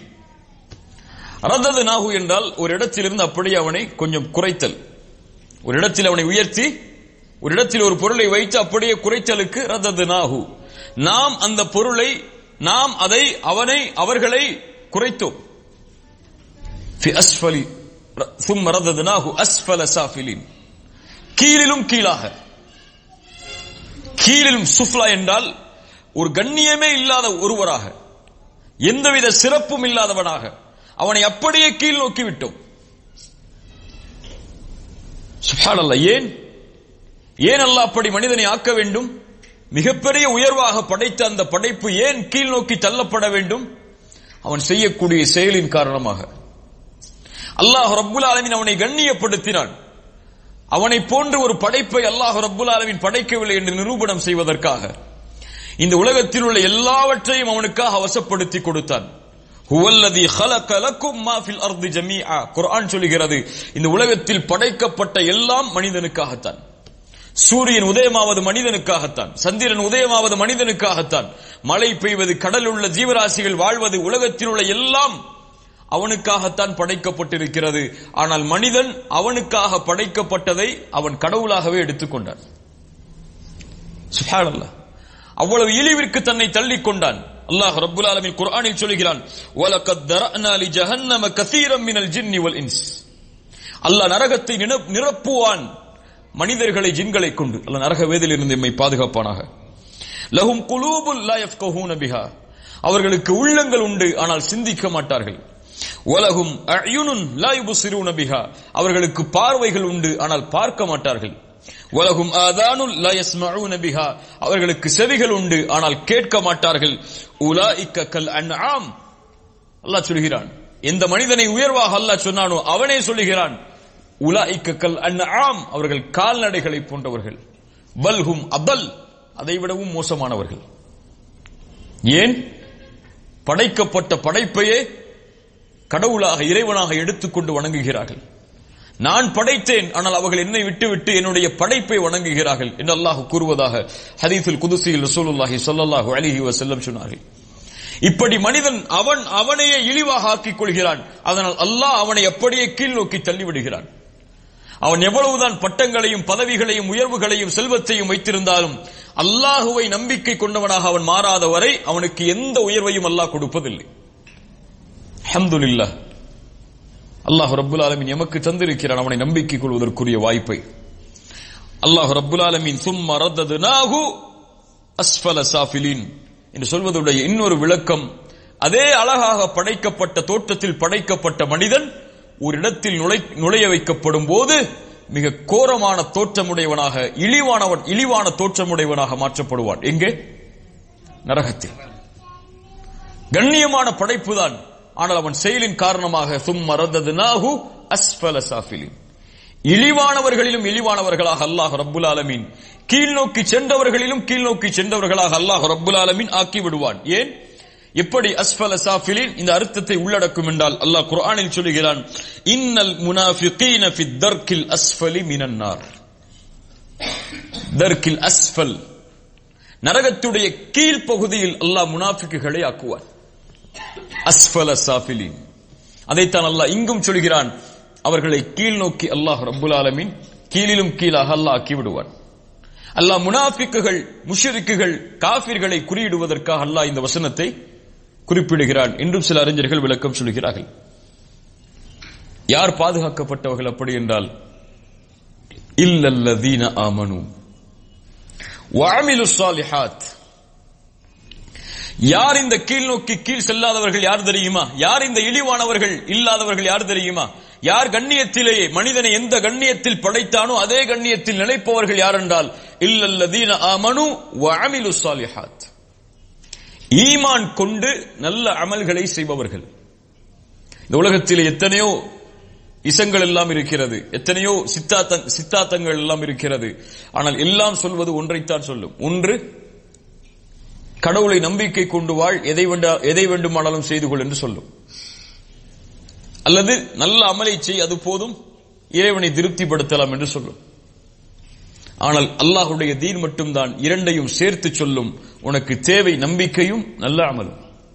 رددناه என்றால் ஒரு இடத்திலிருந்து அப்படியே அவனை கொஞ்சம் குறைத்தல் ஒரு இடத்தில் அவனை உயர்த்தி ஒரு இடத்தில் ஒரு பொருளை வைத்து அப்படியே குறைத்தலுக்கு ரதது நாகு நாம் அந்த பொருளை நாம் அதை அவனை அவர்களை குறைத்தோம் في أسفل ثم رددناه أسفل سافلين கீழிலும் கீழாக கீழிலும் சுஃப்லா என்றால் ஒரு கண்ணியமே இல்லாத ஒருவராக எந்தவித சிறப்பும் இல்லாதவனாக அவனை அப்படியே கீழ் நோக்கி விட்டோம் சுபானல்ல ஏன் ஏன் அல்லாஹ் அப்படி மனிதனை ஆக்க வேண்டும் மிகப்பெரிய உயர்வாக படைத்த அந்த படைப்பு ஏன் கீழ் நோக்கி தள்ளப்பட வேண்டும் அவன் செய்யக்கூடிய செயலின் காரணமாக அல்லாஹ் ரப்புல் ஆலமின் அவனை கண்ணியப்படுத்தினான் அவனை போன்று ஒரு படைப்பை அல்லாஹ் ரப்புல் ஆலமின் படைக்கவில்லை என்று நிரூபணம் செய்வதற்காக இந்த உலகத்தில் உள்ள எல்லாவற்றையும் அவனுக்காக அவசப்படுத்தி கொடுத்தான் ஹுவல்லதி خلق لكم ما في الارض جميعا குர்ஆன் சொல்கிறது இந்த உலகத்தில் படைக்கப்பட்ட எல்லாம் மனிதனுக்காகத்தான் சூரியன் உதயமாவது மனிதனுக்காகத்தான் சந்திரன் உதயமாவது மனிதனுக்காகத்தான் மழை பெய்வது கடலில் உள்ள ஜீவராசிகள் வாழ்வது உலகத்தில் உள்ள எல்லாம் அவனுக்காகத்தான் படைக்கப்பட்டிருக்கிறது ஆனால் மனிதன் அவனுக்காக படைக்கப்பட்டதை அவன் கடவுளாகவே எடுத்துக்கொண்டான் சுப்ஹானல்லாஹ் அவ்வளவு இழிவிற்கு தன்னை தள்ளிக் கொண்டான் அல்லாஹ் ரப்புல் ஆலமீன் குர்ஆனில் சொல்கிறான் வலகத் தரஅனா லி ஜஹன்னம கஸீரம் மினல் ஜின்னி வல் இன்ஸ் அல்லாஹ் நரகத்தை நிரப்புவான் மனிதர்களை ஜின்களை கொண்டு அல்லாஹ் நரக வேதிலிருந்து எம்மை பாதுகாப்பானாக லஹும் குலூபுல் லா யஃப்கஹூன பிஹா அவர்களுக்கு உள்ளங்கள் உண்டு ஆனால் சிந்திக்க மாட்டார்கள் வலஹும் அயுனுன் லா யுபசிரூன பிஹா அவர்களுக்கு பார்வைகள் உண்டு ஆனால் பார்க்க மாட்டார்கள் வலகும் ஆதானுல் லா யஸ்மஊன பிஹா அவர்களுக்கு செவிகள் உண்டு ஆனால் கேட்க மாட்டார்கள் உலாயிக்க கல் அன்ஆம் அல்லாஹ் சொல்கிறான் எந்த மனிதனை உயர்வாக அல்லாஹ் சொன்னானோ அவனே சொல்லுகிறான் உலாயிக்க கல் அன்ஆம் அவர்கள் கால்நடைகளை போன்றவர்கள் பல்ஹும் அபல் அதை விடவும் மோசமானவர்கள் ஏன் படைக்கப்பட்ட படைப்பையே கடவுளாக இறைவனாக எடுத்துக்கொண்டு வணங்குகிறார்கள் நான் படைத்தேன் ஆனால் அவர்கள் என்னை விட்டுவிட்டு என்னுடைய படைப்பை வணங்குகிறார்கள் என்று அல்லாஹ் கூறுவதாக ஹதீஃபில் குதுசியில் ரசூலுல்லாஹி ஸல்லல்லாஹு அலைஹி வஸல்லம் சொன்னார்கள் இப்படி மனிதன் அவன் அவனையே இழிவாக ஆக்கிக் கொள்கிறான் அதனால் அல்லாஹ் அவனை அப்படியே கீழ் நோக்கி தள்ளிவிடுகிறான் அவன் எவ்வளவுதான் பட்டங்களையும் பதவிகளையும் உயர்வுகளையும் செல்வத்தையும் வைத்திருந்தாலும் அல்லாஹுவை நம்பிக்கை கொண்டவனாக அவன் மாறாத வரை அவனுக்கு எந்த உயர்வையும் அல்லாஹ் கொடுப்பதில்லை அல்ஹம்துலில்லாஹ் அல்லாஹ் ரப்புல் ஆலமீன் எமக்கு தந்திருக்கிறான் அவனை நம்பிக்கை கொள்வதற்குரிய வாய்ப்பை அல்லாஹ் ரப்புல் ஆலமீன் சும்மா ரத்ததுனாஹு அஸ்ஃபல சாஃபிலின் என்று சொல்வதுடைய இன்னொரு விளக்கம் அதே அழகாக படைக்கப்பட்ட தோற்றத்தில் படைக்கப்பட்ட மனிதன் ஒரு இடத்தில் நுழை நுழைய வைக்கப்படும் போது மிக கோரமான தோற்றமுடையவனாக இழிவானவன் இழிவான தோற்றமுடையவனாக மாற்றப்படுவான் எங்கே நரகத்தில் கண்ணியமான படைப்புதான் ஆனால் அவன் செயலின் காரணமாக சும் நாகு அஸ்பல சாஃபிலின் இழிவானவர்களிலும் இழிவானவர்களாக அல்லாஹ் ரப்புல் ஆலமீன் கீழ்நோக்கி சென்றவர்களிலும் கீழ்நோக்கி சென்றவர்களாக அல்லாஹ் ரப்புல் ஆலமீன் ஆக்கி விடுவான் ஏன் எப்படி அஸ்ஃபல சாஃபிலின் இந்த அர்த்தத்தை உள்ளடக்கும் என்றால் அல்லாஹ் குர்ஆனில் சொல்லுகிறான் இன்னல் முனாஃபிகீன ஃபி தர்க்கில் அஸ்ஃபலி மினன் நார் தர்க்கில் அஸ்ஃபல் நரகத்துடைய கீழ் பகுதியில் அல்லாஹ் முனாஃபிக்குகளை ஆக்குவார் அஸ்ஃபல சாஃபிலின் அதைத்தான் அல்லாஹ் இங்கும் சொல்கிறான் அவர்களை கீழ் நோக்கி அல்லாஹ் ரப்புல் ஆலமீன் கீழிலும் கீழாக அல்லாஹ் ஆக்கி விடுவான் அல்லாஹ் முனாஃபிக்குகள் முஷரிக்குகள் காஃபிர்களை குறியிடுவதற்காக அல்லாஹ் இந்த வசனத்தை குறிப்பிடுகிறான் என்றும் சில அறிஞர்கள் விளக்கம் சொல்கிறார்கள் யார் பாதுகாக்கப்பட்டவர்கள் அப்படி என்றால் இல்லல்லதீன ஆமனு வஅமிலு ஸாலிஹாத் யார் இந்த கீழ் நோக்கி கீழ் செல்லாதவர்கள் யார் தெரியுமா யார் இந்த இழிவானவர்கள் இல்லாதவர்கள் யார் தெரியுமா யார் கண்ணியத்திலேயே மனிதனை எந்த கண்ணியத்தில் படைத்தானோ அதே கண்ணியத்தில் நினைப்பவர்கள் யார் என்றால் இல்லல்லதீன ஆமனு வஅமிலு ஸாலிஹாத் ஈமான் கொண்டு நல்ல அமல்களை செய்பவர்கள் இந்த உலகத்தில் எத்தனையோ இசங்கள் எல்லாம் இருக்கிறது எத்தனையோ சித்தாத்த சித்தாத்தங்கள் எல்லாம் இருக்கிறது ஆனால் எல்லாம் சொல்வது ஒன்றைத்தான் சொல்லும் ஒன்று கடவுளை நம்பிக்கை கொண்டு வாழ் எதை வேண்டா எதை வேண்டுமானாலும் செய்து கொள் என்று சொல்லும் அல்லது நல்ல அமலை செய் அது போதும் இறைவனை திருப்திப்படுத்தலாம் என்று சொல்லும் ஆனால் அல்லாஹுடைய தீன் மட்டும்தான் இரண்டையும் சேர்த்து சொல்லும் உனக்கு தேவை நம்பிக்கையும் நல்ல அமலும்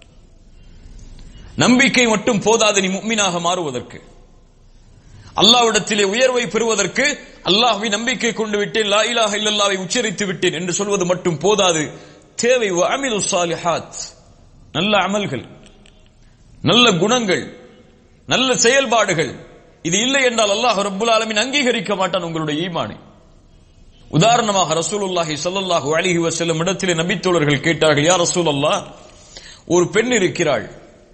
நம்பிக்கை மட்டும் போதாது நீ முக்மீனாக மாறுவதற்கு அல்லாவிடத்திலே உயர்வை பெறுவதற்கு அல்லாஹ்வை நம்பிக்கை கொண்டு விட்டேன் லா இலாஹ இல்லல்லாவை உச்சரித்து விட்டேன் என்று சொல்வது மட்டும் போதாது தேவை அமிலு சாலிஹாத் நல்ல அமல்கள் நல்ல குணங்கள் நல்ல செயல்பாடுகள் இது இல்லை என்றால் அல்லாஹ் ரப்புல் ஆலமின் அங்கீகரிக்க மாட்டான் உங்களுடைய ஈமானை உதாரணமாக ரசூலுல்லாஹி ஸல்லல்லாஹு அலைஹி வஸல்லம் இடத்திலே நபித்தோழர்கள் கேட்டார்கள் யா ரசூலல்லாஹ் ஒரு பெண் இருக்கிறாள்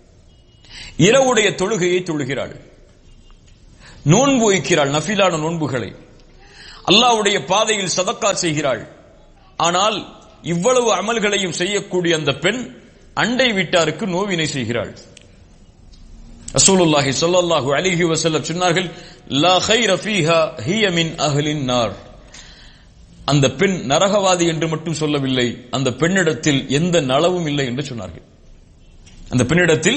இரவுடைய தொழுகையை தொழுகிறாள் நோன்பு வைக்கிறாள் நஃபிலான நோன்புகளை அல்லாஹ்வுடைய பாதையில் சதக்கா செய்கிறாள் ஆனால் இவ்வளவு அமல்களையும் செய்யக்கூடிய அந்த பெண் அண்டை வீட்டாருக்கு நோவினை செய்கிறாள் ரசூலுல்லாஹி ஸல்லல்லாஹு அலைஹி வஸல்லம் சொன்னார்கள் லா கைர ஃபீஹா ஹிய மின் அஹ்லின் நார் அந்த பெண் நரகவாதி என்று மட்டும் சொல்லவில்லை அந்த பெண்ணிடத்தில் எந்த நலவும் இல்லை என்று சொன்னார்கள் அந்த பெண்ணிடத்தில்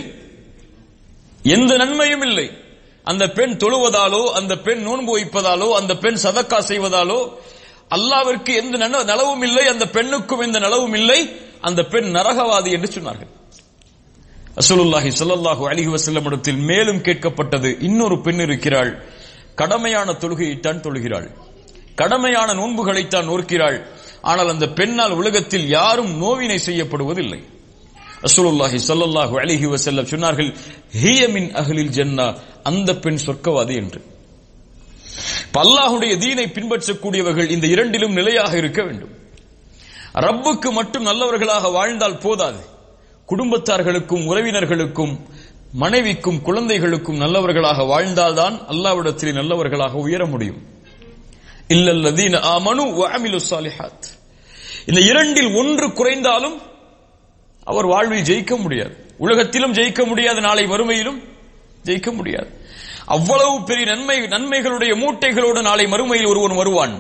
எந்த நன்மையும் இல்லை அந்த பெண் தொழுவதாலோ அந்த பெண் நோன்பு வைப்பதாலோ அந்த பெண் சதக்கா செய்வதாலோ அல்லாவிற்கு எந்த நன- நலவும் இல்லை அந்த பெண்ணுக்கும் எந்த நலவும் இல்லை அந்த பெண் நரகவாதி என்று சொன்னார்கள் ரசூலுல்லாஹி ஸல்லல்லாஹு அலைஹி வஸல்லம் இடத்தில் மேலும் கேட்கப்பட்டது இன்னொரு பெண் இருக்கிறாள் கடமையான தொழுகையைத்தான் தொழுகிறாள் கடமையான நோன்புகளைத்தான் நோக்கிறாள் ஆனால் அந்த பெண்ணால் உலகத்தில் யாரும் நோவினை செய்யப்படுவதில்லை ரசூலுல்லாஹி ஸல்லல்லாஹு அலைஹி வஸல்லம் சொன்னார்கள் ஹிய மின் அஹ்லில் ஜன்னா அந்த பெண் சொர்க்கவாதி என்று இப்ப அல்லாஹ்வுடைய தீனை பின்பற்றக்கூடியவர்கள் இந்த இரண்டிலும் நிலையாக இருக்க வேண்டும் ரப்புக்கு மட்டும் நல்லவர்களாக வாழ்ந்தால் போதாது குடும்பத்தார்களுக்கும் உறவினர்களுக்கும் மனைவிக்கும் குழந்தைகளுக்கும் நல்லவர்களாக வாழ்ந்தால்தான் அல்லாவிடத்திலே நல்லவர்களாக உயர முடியும் இல்லல்லதீன ஆமனு வஅமிலு ஸாலிஹாத் இந்த இரண்டில் ஒன்று குறைந்தாலும் அவர் வாழ்வில் ஜெயிக்க முடியாது உலகத்திலும் ஜெயிக்க முடியாது நாளை வறுமையிலும் ஜெயிக்க முடியாது அவ்வளவு பெரிய நன்மை நன்மைகளுடைய மூட்டைகளோடு நாளை மறுமையில் ஒருவன் வருவான்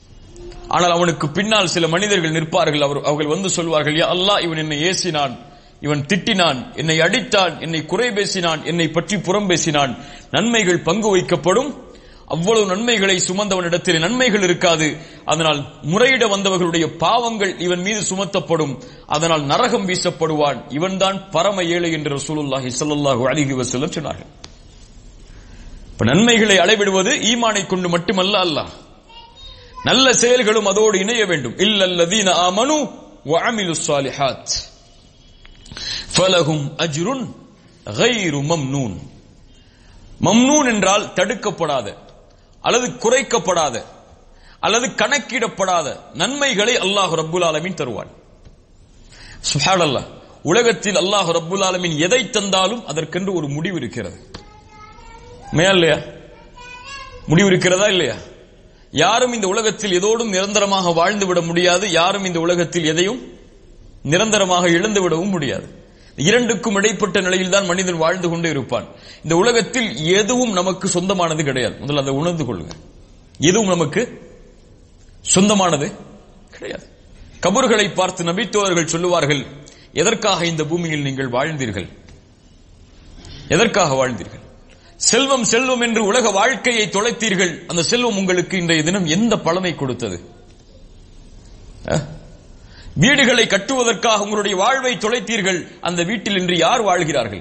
ஆனால் அவனுக்கு பின்னால் சில மனிதர்கள் நிற்பார்கள் அவர் அவர்கள் வந்து சொல்வார்கள் யா அல்லாஹ் இவன் என்னை ஏசினான் இவன் திட்டினான் என்னை அடித்தான் என்னை குறை பேசினான் என்னை பற்றி புறம் பேசினான் நன்மைகள் பங்கு வைக்கப்படும் அவ்வளவு நன்மைகளை சுமந்தவனிடத்தில் நன்மைகள் இருக்காது அதனால் முறையிட வந்தவர்களுடைய பாவங்கள் இவன் மீது சுமத்தப்படும் அதனால் நரகம் வீசப்படுவான் இவன்தான் பரம ஏழை என்று ரசூலுல்லாஹி ஸல்லல்லாஹு அலைஹி வஸல்லம் சொன்னார்கள் இப்ப நன்மைகளை அளவிடுவது ஈமானை கொண்டு மட்டுமல்ல அல்லாஹ் நல்ல செயல்களும் அதோடு இணைய வேண்டும் இல்லல்லதீன ஆமனு வஅமிலுஸ் ஸாலிஹாத் ஃபலஹும் அஜ்ருன் கைரு மம்னூன் மம்னூன் என்றால் தடுக்கப்படாத அல்லது குறைக்கப்படாத அல்லது கணக்கிடப்படாத நன்மைகளை அல்லாஹ் ரப்புல் ஆலமீன் தருவான் சுப்ஹானல்லாஹ் உலகத்தில் அல்லாஹ் ரப்புல் ஆலமீன் எதை தந்தாலும் அதற்கென்று ஒரு முடிவு இருக்கிறது உண்மையா இல்லையா முடிவு இருக்கிறதா இல்லையா யாரும் இந்த உலகத்தில் எதோடும் நிரந்தரமாக வாழ்ந்து விட முடியாது யாரும் இந்த உலகத்தில் எதையும் நிரந்தரமாக இழந்து விடவும் முடியாது இரண்டுக்கும் இடைப்பட்ட நிலையில் தான் மனிதன் வாழ்ந்து கொண்டே இருப்பான் இந்த உலகத்தில் எதுவும் நமக்கு சொந்தமானது கிடையாது முதல்ல அதை உணர்ந்து கொள்ளுங்க எதுவும் நமக்கு சொந்தமானது கிடையாது கபர்களை பார்த்து நபித்தோழர்கள் சொல்லுவார்கள் எதற்காக இந்த பூமியில் நீங்கள் வாழ்ந்தீர்கள் எதற்காக வாழ்ந்தீர்கள் செல்வம் செல்வம் என்று உலக வாழ்க்கையை தொலைத்தீர்கள் அந்த செல்வம் உங்களுக்கு இன்றைய தினம் எந்த பலனை கொடுத்தது அஹ்? வீடுகளை கட்டுவதற்காக உங்களுடைய வாழ்வை தொலைத்தீர்கள் அந்த வீட்டில் இன்று யார் வாழ்கிறார்கள்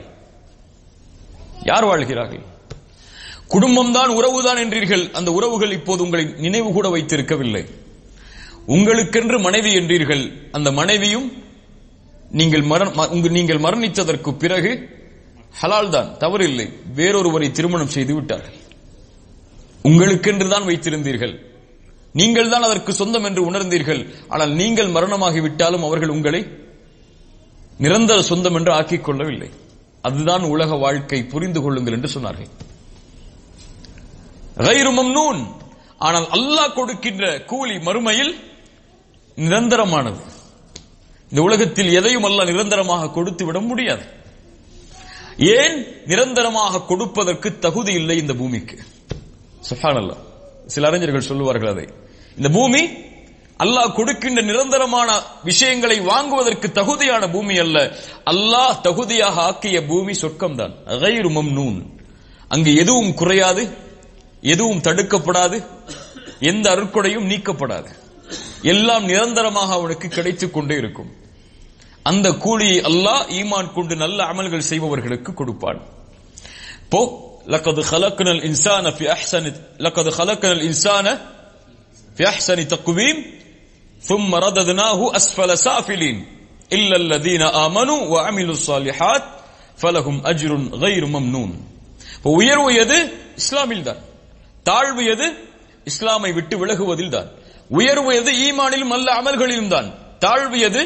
யார் வாழ்கிறார்கள் குடும்பம்தான் உறவுதான் என்றீர்கள் அந்த உறவுகள் இப்போது உங்களை நினைவு கூட வைத்திருக்கவில்லை உங்களுக்கென்று மனைவி என்றீர்கள் அந்த மனைவியும் நீங்கள் மரண ம- உங்க- நீங்கள் மரணித்ததற்கு பிறகு ஹலால் தான் தவறில்லை வேறொருவரை திருமணம் செய்து விட்டார்கள் உங்களுக்கென்று தான் வைத்திருந்தீர்கள் நீங்கள் தான் அதற்கு சொந்தம் என்று உணர்ந்தீர்கள் ஆனால் நீங்கள் மரணமாகி விட்டாலும் அவர்கள் உங்களை நிரந்தர சொந்தம் என்று ஆக்கிக் கொள்ளவில்லை அதுதான் உலக வாழ்க்கை புரிந்து கொள்ளுங்கள் என்று சொன்னார்கள் கைரு மம்னூன் ஆனால் அல்லாஹ் கொடுக்கின்ற கூலி மறுமையில் நிரந்தரமானது இந்த உலகத்தில் எதையும் அல்லாஹ் நிரந்தரமாக கொடுத்து விட முடியாது ஏன் நிரந்தரமாக கொடுப்பதற்கு தகுதி இல்லை இந்த பூமிக்கு சுப்ஹானல்லாஹ் சில அறிஞர்கள் சொல்லுவார்கள் அதை இந்த பூமி அல்லாஹ் கொடுக்கின்ற நிரந்தரமான விஷயங்களை வாங்குவதற்கு தகுதியான பூமி அல்ல அல்லாஹ் தகுதியாக ஆக்கிய பூமி சொர்க்கம்தான் கைரு மம்னூன் அங்கு எதுவும் குறையாது எதுவும் தடுக்கப்படாது எந்த அருட்கொடையும் நீக்கப்படாது எல்லாம் நிரந்தரமாக அவனுக்கு கிடைத்துக் கொண்டே இருக்கும் அந்த கூலியை அல்லாஹ் ஈமான் கொண்டு நல்ல அமல்கள் செய்பவர்களுக்கு கொடுப்பான் போ لقد خلقنا الإنسان في أحسن لقد خلقنا الإنسان في أحسن تقويم ثم رددناه أسفل سافلين إلا الذين آمنوا وعملوا الصالحات فلهم أجر غير ممنون இப்போ உயர்வு எது இஸ்லாமில் தான் தாழ்வு எது இஸ்லாமை விட்டு விலகுவதில் தான் உயர்வு எது ஈமானிலும் நல்ல அமல்களிலும் தான் தாழ்வு எது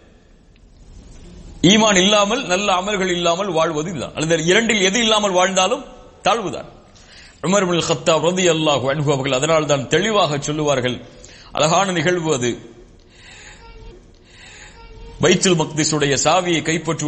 ஈமான் இல்லாமல் நல்ல அமல்கள் இல்லாமல் வாழ்வது இதுதான் அல்லது இரண்டில் எது இல்லாமல் வாழ்ந்தாலும் தாழ்வுதான் உமர் இப்னுல் கத்தாப் ரலியல்லாஹு அன்ஹு அவர்கள் அதனால் தான் தெளிவாக சொல்லுவார்கள் அழகான நிகழ்வு அது பைத்துல் மக்திஸுடைய சாவியை கைப்பற்று